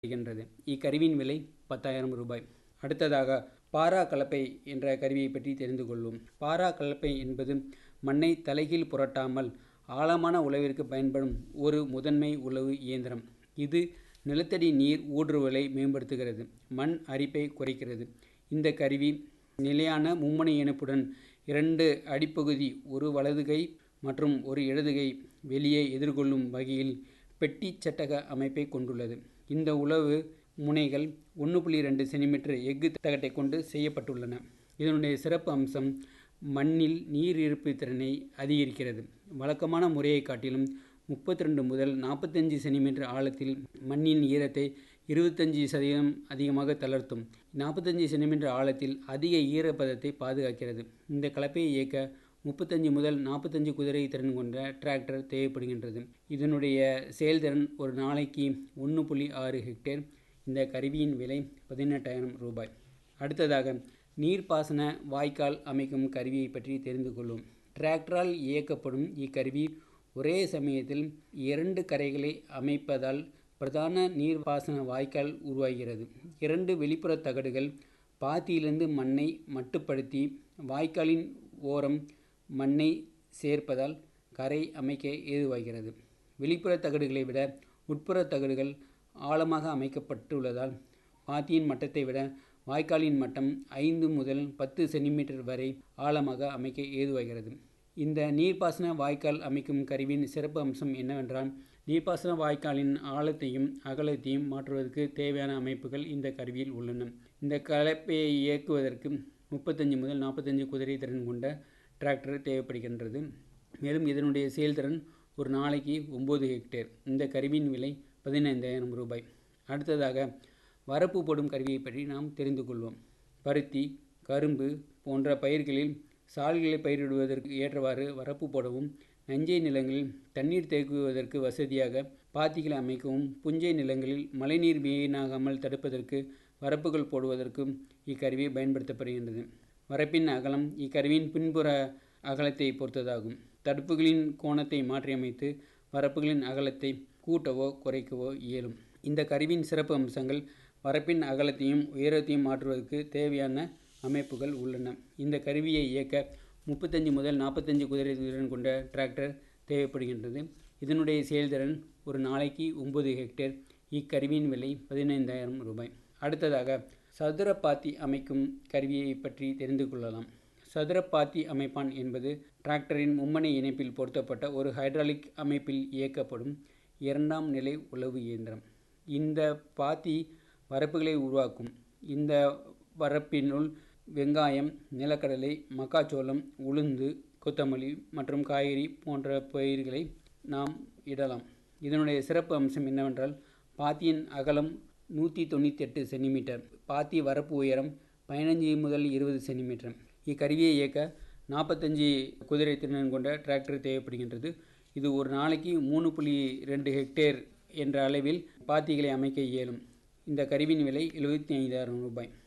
வருகின்றது இக்கருவியின் விலை பத்தாயிரம் ரூபாய் அடுத்ததாக பாரா கலப்பை என்ற கருவியை பற்றி தெரிந்து கொள்வோம் பாரா கலப்பை என்பது மண்ணை தலைகீழ் புரட்டாமல் ஆழமான உழவிற்கு பயன்படும் ஒரு முதன்மை உழவு இயந்திரம் இது நிலத்தடி நீர் ஊடுருவலை மேம்படுத்துகிறது மண் அரிப்பை குறைக்கிறது இந்த கருவி நிலையான மும்மணி இணைப்புடன் இரண்டு அடிப்பகுதி ஒரு வலதுகை மற்றும் ஒரு இடதுகை வெளியே எதிர்கொள்ளும் வகையில் பெட்டி சட்டக அமைப்பை கொண்டுள்ளது இந்த உழவு முனைகள் ஒன்று புள்ளி ரெண்டு சென்டிமீட்டர் எஃகு தகட்டை கொண்டு செய்யப்பட்டுள்ளன இதனுடைய சிறப்பு அம்சம் மண்ணில் நீர் இருப்பு திறனை அதிகரிக்கிறது வழக்கமான முறையை காட்டிலும் முப்பத்தி ரெண்டு முதல் நாற்பத்தஞ்சு சென்டிமீட்டர் ஆழத்தில் மண்ணின் ஈரத்தை இருபத்தஞ்சி சதவீதம் அதிகமாக தளர்த்தும் நாற்பத்தஞ்சு சென்டிமீட்டர் ஆழத்தில் அதிக ஈரப்பதத்தை பாதுகாக்கிறது இந்த கலப்பையை இயக்க முப்பத்தஞ்சு முதல் நாற்பத்தஞ்சு குதிரை திறன் கொண்ட டிராக்டர் தேவைப்படுகின்றது இதனுடைய செயல்திறன் ஒரு நாளைக்கு ஒன்று புள்ளி ஆறு ஹெக்டேர் இந்த கருவியின் விலை பதினெட்டாயிரம் ரூபாய் அடுத்ததாக நீர்ப்பாசன வாய்க்கால் அமைக்கும் கருவியை பற்றி தெரிந்து கொள்வோம் டிராக்டரால் இயக்கப்படும் இக்கருவி ஒரே சமயத்தில் இரண்டு கரைகளை அமைப்பதால் பிரதான நீர்ப்பாசன வாய்க்கால் உருவாகிறது இரண்டு வெளிப்புற தகடுகள் பாத்தியிலிருந்து மண்ணை மட்டுப்படுத்தி வாய்க்காலின் ஓரம் மண்ணை சேர்ப்பதால் கரை அமைக்க ஏதுவாகிறது வெளிப்புற தகடுகளை விட உட்புற தகடுகள் ஆழமாக அமைக்கப்பட்டுள்ளதால் பாத்தியின் மட்டத்தை விட வாய்க்காலின் மட்டம் ஐந்து முதல் பத்து சென்டிமீட்டர் வரை ஆழமாக அமைக்க ஏதுவாகிறது இந்த நீர்ப்பாசன வாய்க்கால் அமைக்கும் கருவியின் சிறப்பு அம்சம் என்னவென்றால் நீர்ப்பாசன வாய்க்காலின் ஆழத்தையும் அகலத்தையும் மாற்றுவதற்கு தேவையான அமைப்புகள் இந்த கருவியில் உள்ளன இந்த கலப்பையை இயக்குவதற்கு முப்பத்தஞ்சு முதல் நாற்பத்தஞ்சு குதிரை திறன் கொண்ட டிராக்டர் தேவைப்படுகின்றது மேலும் இதனுடைய செயல்திறன் ஒரு நாளைக்கு ஒம்பது ஹெக்டேர் இந்த கருவியின் விலை பதினைந்தாயிரம் ரூபாய் அடுத்ததாக வரப்பு போடும் கருவியை பற்றி நாம் தெரிந்து கொள்வோம் பருத்தி கரும்பு போன்ற பயிர்களில் சால்களை பயிரிடுவதற்கு ஏற்றவாறு வரப்பு போடவும் நஞ்சை நிலங்களில் தண்ணீர் தேக்குவதற்கு வசதியாக பாத்திகளை அமைக்கவும் புஞ்சை நிலங்களில் மழைநீர் வீணாகாமல் தடுப்பதற்கு வரப்புகள் போடுவதற்கும் இக்கருவி பயன்படுத்தப்படுகின்றது வரப்பின் அகலம் இக்கருவியின் பின்புற அகலத்தை பொறுத்ததாகும் தடுப்புகளின் கோணத்தை மாற்றியமைத்து வரப்புகளின் அகலத்தை கூட்டவோ குறைக்கவோ இயலும் இந்த கருவியின் சிறப்பு அம்சங்கள் வரப்பின் அகலத்தையும் உயரத்தையும் மாற்றுவதற்கு தேவையான அமைப்புகள் உள்ளன இந்த கருவியை இயக்க முப்பத்தஞ்சு முதல் நாற்பத்தஞ்சு குதிரை திறன் கொண்ட டிராக்டர் தேவைப்படுகின்றது இதனுடைய செயல்திறன் ஒரு நாளைக்கு ஒம்பது ஹெக்டேர் இக்கருவியின் விலை பதினைந்தாயிரம் ரூபாய் அடுத்ததாக சதுர பாத்தி அமைக்கும் கருவியை பற்றி தெரிந்து கொள்ளலாம் சதுர பாத்தி அமைப்பான் என்பது டிராக்டரின் மும்மனை இணைப்பில் பொருத்தப்பட்ட ஒரு ஹைட்ராலிக் அமைப்பில் இயக்கப்படும் இரண்டாம் நிலை உழவு இயந்திரம் இந்த பாத்தி வரப்புகளை உருவாக்கும் இந்த வரப்பினுள் வெங்காயம் நிலக்கடலை மக்காச்சோளம் உளுந்து கொத்தமல்லி மற்றும் காய்கறி போன்ற பயிர்களை நாம் இடலாம் இதனுடைய சிறப்பு அம்சம் என்னவென்றால் பாத்தியின் அகலம் நூற்றி தொண்ணூற்றி எட்டு சென்டிமீட்டர் பாத்தி வரப்பு உயரம் பதினஞ்சு முதல் இருபது சென்டிமீட்டர் இக்கருவியை இயக்க நாற்பத்தஞ்சு குதிரை திறன் கொண்ட டிராக்டர் தேவைப்படுகின்றது இது ஒரு நாளைக்கு மூணு புள்ளி ரெண்டு ஹெக்டேர் என்ற அளவில் பாத்திகளை அமைக்க இயலும் இந்த கருவியின் விலை எழுபத்தி ஐந்தாயிரம் ரூபாய்